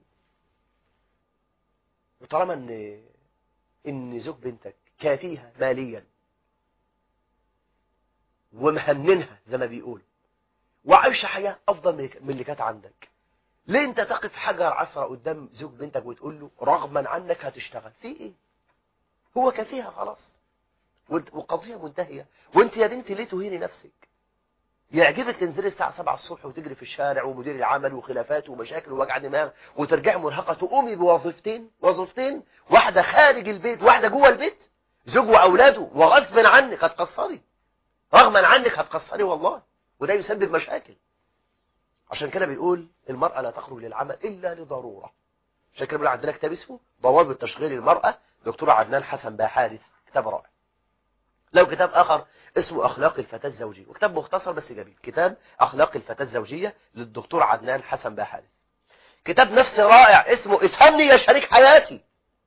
وطالما ان ان زوج بنتك كافيها ماليا ومهننها زي ما بيقولوا وعايشه حياه افضل من اللي كانت عندك ليه انت تقف حجر عثرة قدام زوج بنتك وتقول له رغما عنك هتشتغل في ايه هو كفيها خلاص وقضيه منتهيه وانت يا بنتي ليه تهيني نفسك يعجبك تنزلي الساعة 7 الصبح وتجري في الشارع ومدير العمل وخلافات ومشاكل ووجع دماغ وترجعي مرهقة تقومي بوظيفتين وظيفتين واحدة خارج البيت واحدة جوه البيت زوج وأولاده وغصب عنك هتقصري رغما عنك هتقصري والله وده يسبب مشاكل عشان كده بيقول المرأة لا تخرج للعمل إلا لضرورة عشان كده بيقول عندنا كتاب اسمه ضوابط تشغيل المرأة دكتور عدنان حسن باحارث كتاب رائع لو كتاب آخر اسمه أخلاق الفتاة الزوجية وكتاب مختصر بس جميل كتاب أخلاق الفتاة الزوجية للدكتور عدنان حسن باحارث كتاب نفسي رائع اسمه افهمني يا شريك حياتي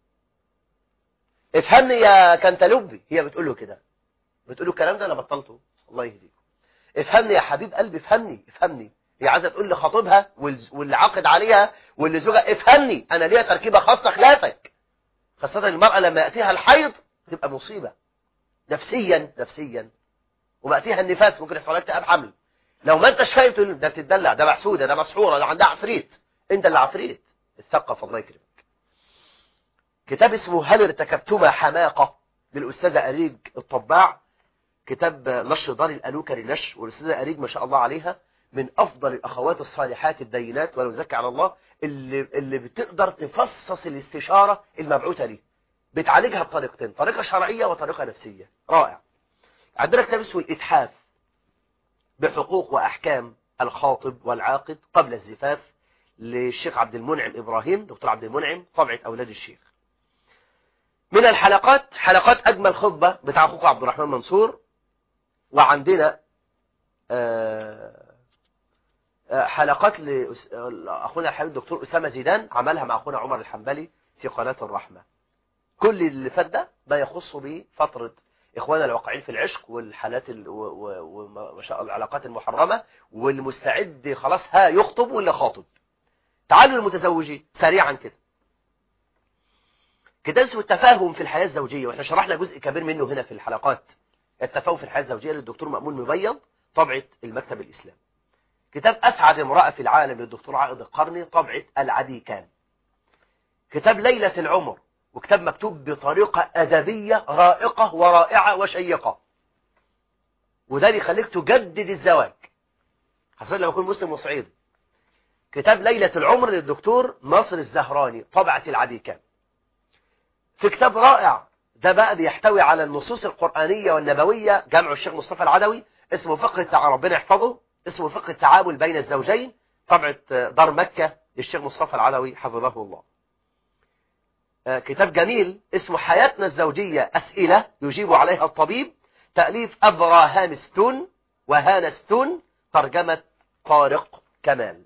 افهمني يا كنتالوبي هي بتقول له كده بتقول له الكلام ده انا بطلته الله يهديكم افهمني يا حبيب قلبي افهمني افهمني هي عايزه تقول لخطيبها واللي عقد عليها واللي زوجها افهمني انا ليا تركيبه خاصه خلافك خاصه المراه لما ياتيها الحيض تبقى مصيبه نفسيا نفسيا وبقتها النفاس ممكن يحصل لك اكتئاب حمل لو ما انتش فاهم تقول ده بتدلع ده محسوده ده مسحوره ده عندها عفريت انت اللي عفريت اتثقف الله يكرمك كتاب اسمه هل ارتكبتما حماقه للاستاذه اريج الطباع كتاب نشر دار الالوكه للنشر والاستاذه اريج ما شاء الله عليها من افضل الاخوات الصالحات الدينات ولو زكي على الله اللي اللي بتقدر تفصص الاستشاره المبعوثه ليه بتعالجها بطريقتين طريقة شرعية وطريقة نفسية رائع عندنا كتاب اسمه الإتحاف بحقوق وأحكام الخاطب والعاقد قبل الزفاف للشيخ عبد المنعم إبراهيم دكتور عبد المنعم طبعة أولاد الشيخ من الحلقات حلقات أجمل خطبة بتاع أخوك عبد الرحمن منصور وعندنا حلقات لأخونا الحبيب الدكتور أسامة زيدان عملها مع أخونا عمر الحنبلي في قناة الرحمة كل اللي فات ده ده يخص بفترة إخوانا الواقعين في العشق والحالات وما شاء الله العلاقات المحرمة والمستعد خلاص ها يخطب ولا خاطب تعالوا المتزوجين سريعا كده كده اسمه التفاهم في الحياة الزوجية واحنا شرحنا جزء كبير منه هنا في الحلقات التفاهم في الحياة الزوجية للدكتور مأمون مبيض طبعة المكتب الإسلامي كتاب أسعد امرأة في العالم للدكتور عائد القرني طبعة العديكان كتاب ليلة العمر وكتاب مكتوب بطريقة أدبية رائقة ورائعة وشيقة وده بيخليك تجدد الزواج خاصة لما يكون مسلم وصعيدي كتاب ليلة العمر للدكتور ناصر الزهراني طبعة العديكان في كتاب رائع ده بقى بيحتوي على النصوص القرآنية والنبوية جمع الشيخ مصطفى العدوي اسمه فقه التع... ربنا يحفظه اسمه فقه التعامل بين الزوجين طبعة دار مكة للشيخ مصطفى العدوي حفظه الله كتاب جميل اسمه حياتنا الزوجية أسئلة يجيب عليها الطبيب تأليف أبراهامستون وهانستون ترجمة طارق كمال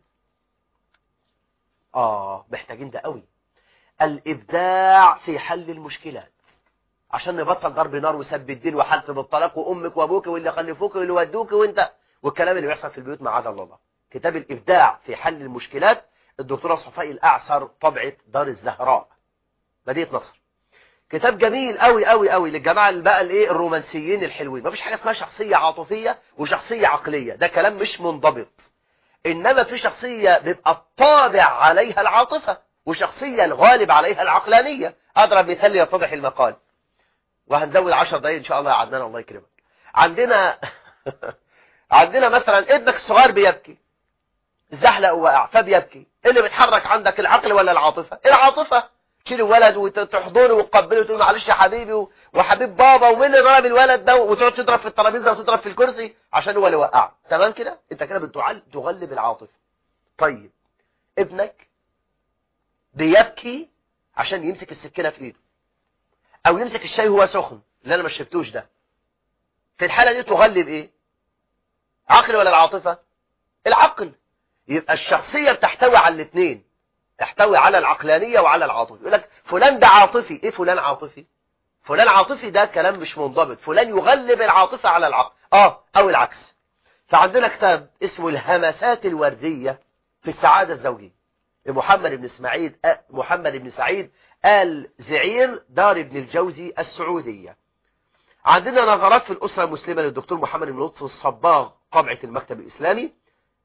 آه محتاجين ده قوي الإبداع في حل المشكلات عشان نبطل ضرب نار وسب الدين وحلف بالطلاق وأمك وأبوك واللي خلفوك واللي ودوك وانت والكلام اللي بيحصل في البيوت مع عدل الله كتاب الإبداع في حل المشكلات الدكتورة صفاء الأعسر طبعة دار الزهراء مدينة نصر كتاب جميل قوي قوي قوي للجماعه اللي بقى الايه الرومانسيين الحلوين مفيش حاجه اسمها شخصيه عاطفيه وشخصيه عقليه ده كلام مش منضبط انما في شخصيه بيبقى الطابع عليها العاطفه وشخصيه الغالب عليها العقلانيه اضرب مثال يتضح المقال وهنزود 10 دقايق ان شاء الله يا عدنان الله يكرمك عندنا عندنا مثلا ابنك الصغير بيبكي زحلق ووقع فبيبكي اللي بيتحرك عندك العقل ولا العاطفه العاطفه تشيل الولد وتحضنه وتقبله وتقول معلش يا حبيبي وحبيب بابا ومين اللي ضرب الولد ده وتقعد تضرب في الترابيزه وتضرب في الكرسي عشان هو اللي وقعه تمام كده انت كده بتغلب العاطفه طيب ابنك بيبكي عشان يمسك السكينه في ايده او يمسك الشاي وهو سخن اللي انا ما شربتوش ده في الحاله دي تغلب ايه عقل ولا العاطفه العقل يبقى الشخصيه بتحتوي على الاثنين تحتوي على العقلانية وعلى العاطفي يقول لك فلان ده عاطفي ايه فلان عاطفي فلان عاطفي ده كلام مش منضبط فلان يغلب العاطفة على العقل اه او العكس فعندنا كتاب اسمه الهمسات الوردية في السعادة الزوجية لمحمد بن اسماعيل محمد بن سعيد آل زعير دار ابن الجوزي السعودية عندنا نظرات في الأسرة المسلمة للدكتور محمد بن لطف الصباغ طبعة المكتب الإسلامي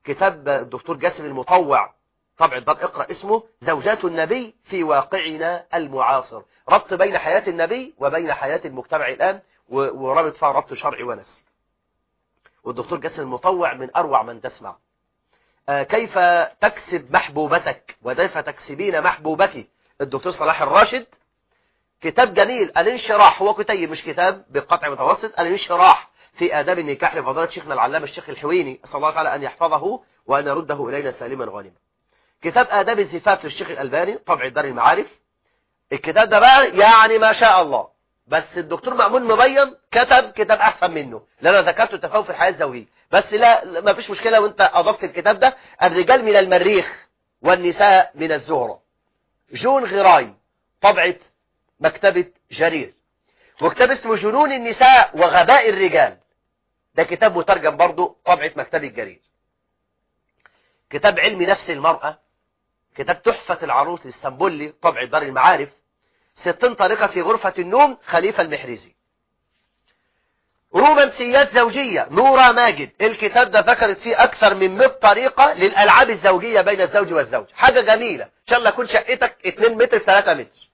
كتاب الدكتور جاسم المطوع طبع الدار اقرأ اسمه زوجات النبي في واقعنا المعاصر ربط بين حياة النبي وبين حياة المجتمع الآن وربط فيها ربط شرعي ونفسي والدكتور جاسم المطوع من أروع من تسمع كيف تكسب محبوبتك وكيف تكسبين محبوبك الدكتور صلاح الراشد كتاب جميل الانشراح هو كتيب مش كتاب بقطع متوسط الانشراح في آداب النكاح لفضيلة شيخنا العلامة الشيخ الحويني أسأل الله تعالى أن يحفظه وأن يرده إلينا سالما غانما كتاب آداب الزفاف للشيخ الألباني طبع دار المعارف الكتاب ده بقى يعني ما شاء الله بس الدكتور مأمون مبين كتب كتاب أحسن منه لأن أنا ذكرت التفاهم في الحياة الزوجية بس لا ما فيش مشكلة وانت أضفت الكتاب ده الرجال من المريخ والنساء من الزهرة جون غراي طبعة مكتبة جرير وكتاب اسمه جنون النساء وغباء الرجال ده كتاب مترجم برضه طبعة مكتبة جرير كتاب علم نفس المرأة كتاب تحفة العروس الاسطنبولي طبع دار المعارف ستين طريقة في غرفة النوم خليفة المحرزي رومانسيات زوجية نورا ماجد الكتاب ده ذكرت فيه أكثر من 100 طريقة للألعاب الزوجية بين الزوج والزوج حاجة جميلة إن شاء الله يكون شقتك 2 متر في 3 متر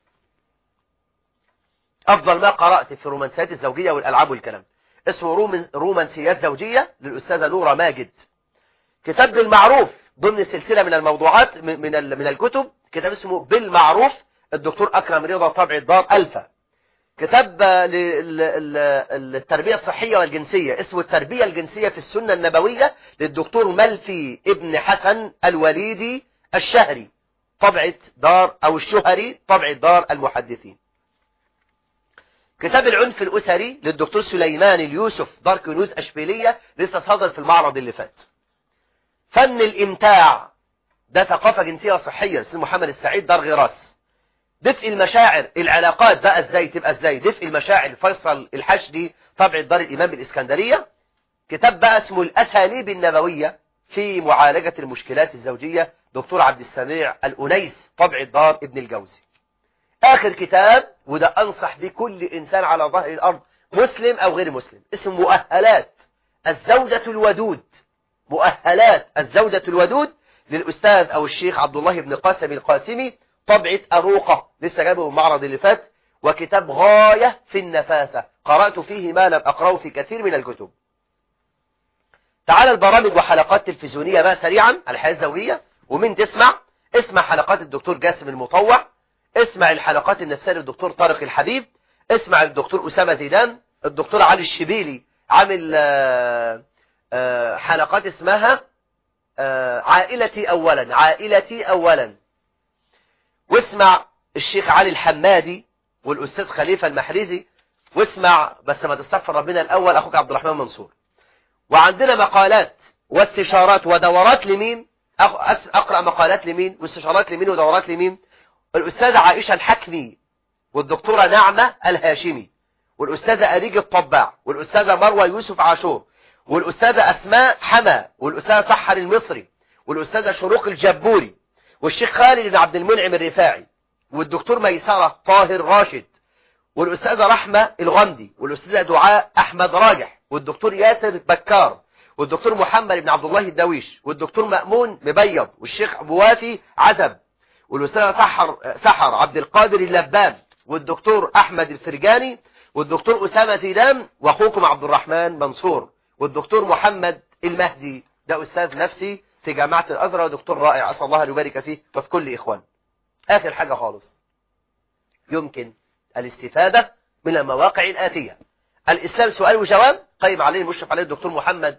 أفضل ما قرأت في رومانسيات الزوجية والألعاب والكلام اسمه رومن رومانسيات زوجية للأستاذة نورا ماجد كتاب بالمعروف ضمن سلسلة من الموضوعات من من الكتب كتاب اسمه بالمعروف الدكتور أكرم رضا طبع الدار ألفا كتاب للتربية الصحية والجنسية اسمه التربية الجنسية في السنة النبوية للدكتور ملفي ابن حسن الوليدي الشهري طبعة دار أو الشهري طبعة دار المحدثين كتاب العنف الأسري للدكتور سليمان اليوسف دار كنوز أشبيلية لسه صادر في المعرض اللي فات فن الإمتاع ده ثقافة جنسية صحية اسمه محمد السعيد دار غراس دفء المشاعر العلاقات بقى ازاي تبقى ازاي دفء المشاعر فيصل الحشدي طبع دار الإمام بالإسكندرية كتاب بقى اسمه الأساليب النبوية في معالجة المشكلات الزوجية دكتور عبد السميع الأنيس طبع الدار ابن الجوزي آخر كتاب وده أنصح به كل إنسان على ظهر الأرض مسلم أو غير مسلم اسمه مؤهلات الزوجة الودود مؤهلات الزوجة الودود للأستاذ أو الشيخ عبد الله بن قاسم القاسمي طبعة أروقة لسه جابه المعرض اللي فات وكتاب غاية في النفاسة قرأت فيه ما لم أقرأه في كثير من الكتب تعال البرامج وحلقات تلفزيونية بقى سريعا الحياة الزوجية ومن تسمع اسمع حلقات الدكتور جاسم المطوع اسمع الحلقات النفسية للدكتور طارق الحبيب اسمع الدكتور أسامة زيدان الدكتور علي الشبيلي عامل حلقات اسمها عائلتي أولا عائلتي أولا واسمع الشيخ علي الحمادي والأستاذ خليفة المحرزي واسمع بس ما تستغفر ربنا الأول أخوك عبد الرحمن منصور وعندنا مقالات واستشارات ودورات لمين أقرأ مقالات لمين واستشارات لمين ودورات لمين الأستاذة عائشة الحكمي والدكتورة نعمة الهاشمي والأستاذة أريج الطباع والأستاذة مروة يوسف عاشور والأستاذة أسماء حما والأستاذة سحر المصري والأستاذة شروق الجبوري والشيخ خالد بن عبد المنعم الرفاعي والدكتور ميسرة طاهر راشد والأستاذة رحمة الغمدي والأستاذة دعاء أحمد راجح والدكتور ياسر بكار والدكتور محمد بن عبد الله الدويش والدكتور مأمون مبيض والشيخ أبو وافي عزب والأستاذة سحر, سحر عبد القادر اللبان والدكتور أحمد الفرجاني والدكتور أسامة زيدان وأخوكم عبد الرحمن منصور والدكتور محمد المهدي ده أستاذ نفسي في جامعة الأزهر ودكتور رائع أسأل الله أن يبارك فيه وفي كل إخوان آخر حاجة خالص يمكن الاستفادة من المواقع الآتية الإسلام سؤال وجواب قيم عليه المشرف عليه الدكتور محمد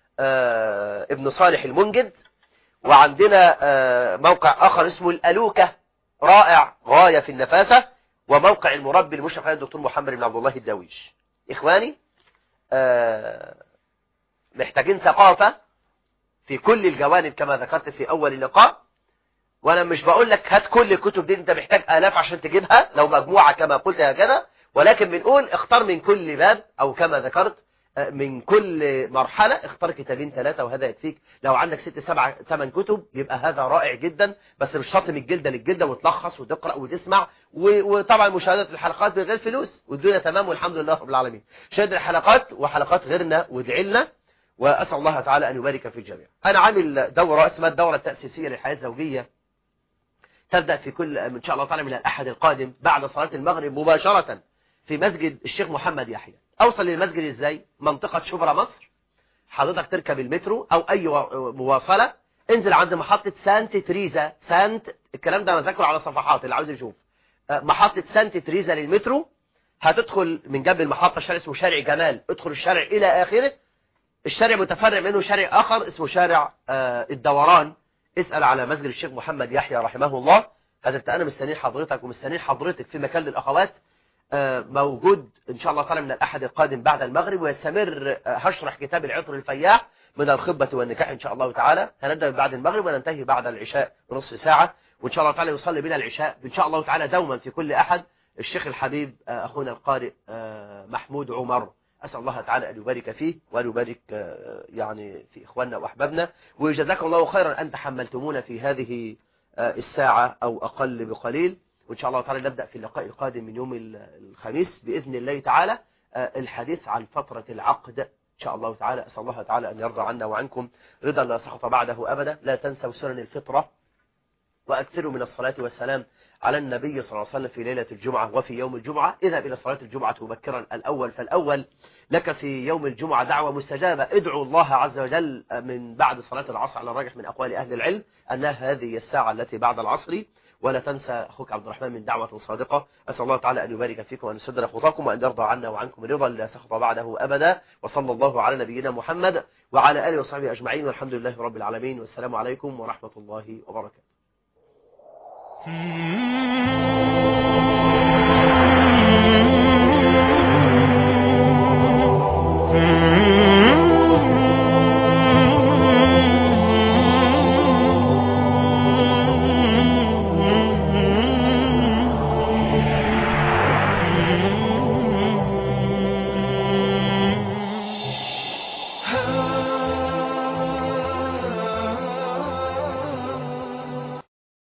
آه ابن صالح المنجد وعندنا آه موقع آخر اسمه الألوكة رائع غاية في النفاسة وموقع المربي المشرف عليه الدكتور محمد بن عبد الله الداويش إخواني آه محتاجين ثقافة في كل الجوانب كما ذكرت في أول اللقاء وأنا مش بقول لك هات كل الكتب دي أنت محتاج آلاف عشان تجيبها لو مجموعة كما قلت هكذا ولكن بنقول اختار من كل باب أو كما ذكرت من كل مرحلة اختار كتابين ثلاثة وهذا يكفيك لو عندك ست سبعة ثمان كتب يبقى هذا رائع جدا بس مش شرط من الجلدة للجلدة وتلخص وتقرأ وتسمع وطبعا مشاهدة الحلقات من غير فلوس والدنيا تمام والحمد لله رب العالمين شاهد الحلقات وحلقات غيرنا وادعي لنا وأسأل الله تعالى أن يبارك في الجميع أنا عامل دورة اسمها الدورة التأسيسية للحياة الزوجية تبدأ في كل إن شاء الله تعالى من الأحد القادم بعد صلاة المغرب مباشرة في مسجد الشيخ محمد يحيى أوصل للمسجد إزاي منطقة شبرا مصر حضرتك تركب المترو أو أي مواصلة انزل عند محطة سانت تريزا سانت الكلام ده أنا ذاكره على صفحات اللي عاوز يشوف محطة سانت تريزا للمترو هتدخل من جنب المحطة شارع اسمه شارع جمال ادخل الشارع إلى آخره الشارع متفرع منه شارع آخر اسمه شارع الدوران اسأل على مسجد الشيخ محمد يحيى رحمه الله هذا أنا مستنين حضرتك ومستنين حضرتك في مكان للأخوات موجود إن شاء الله تعالى من الأحد القادم بعد المغرب ويستمر هشرح كتاب العطر الفياح من الخطبة والنكاح إن شاء الله تعالى هنبدأ بعد المغرب وننتهي بعد العشاء بنصف ساعة وإن شاء الله تعالى يصلي بنا العشاء إن شاء الله تعالى دوما في كل أحد الشيخ الحبيب أخونا القارئ محمود عمر أسأل الله تعالى أن يبارك فيه وأن يبارك يعني في إخواننا وأحبابنا وجزاكم الله خيرا أن تحملتمونا في هذه الساعة أو أقل بقليل وإن شاء الله تعالى نبدأ في اللقاء القادم من يوم الخميس بإذن الله تعالى الحديث عن فترة العقد إن شاء الله تعالى أسأل الله تعالى أن يرضى عنا وعنكم رضا لا سخط بعده أبدا لا تنسوا سنن الفطرة وأكثروا من الصلاة والسلام على النبي صلى الله عليه وسلم في ليلة الجمعة وفي يوم الجمعة اذهب إلى صلاة الجمعة مبكرا الأول فالأول لك في يوم الجمعة دعوة مستجابة ادعو الله عز وجل من بعد صلاة العصر على الراجح من أقوال أهل العلم أنها هذه الساعة التي بعد العصر ولا تنسى أخوك عبد الرحمن من دعوة صادقة أسأل الله تعالى أن يبارك فيكم وأن يسدر خطاكم وأن يرضى عنا وعنكم رضا لا سخط بعده أبدا وصلى الله على نبينا محمد وعلى آله وصحبه أجمعين والحمد لله رب العالمين والسلام عليكم ورحمة الله وبركاته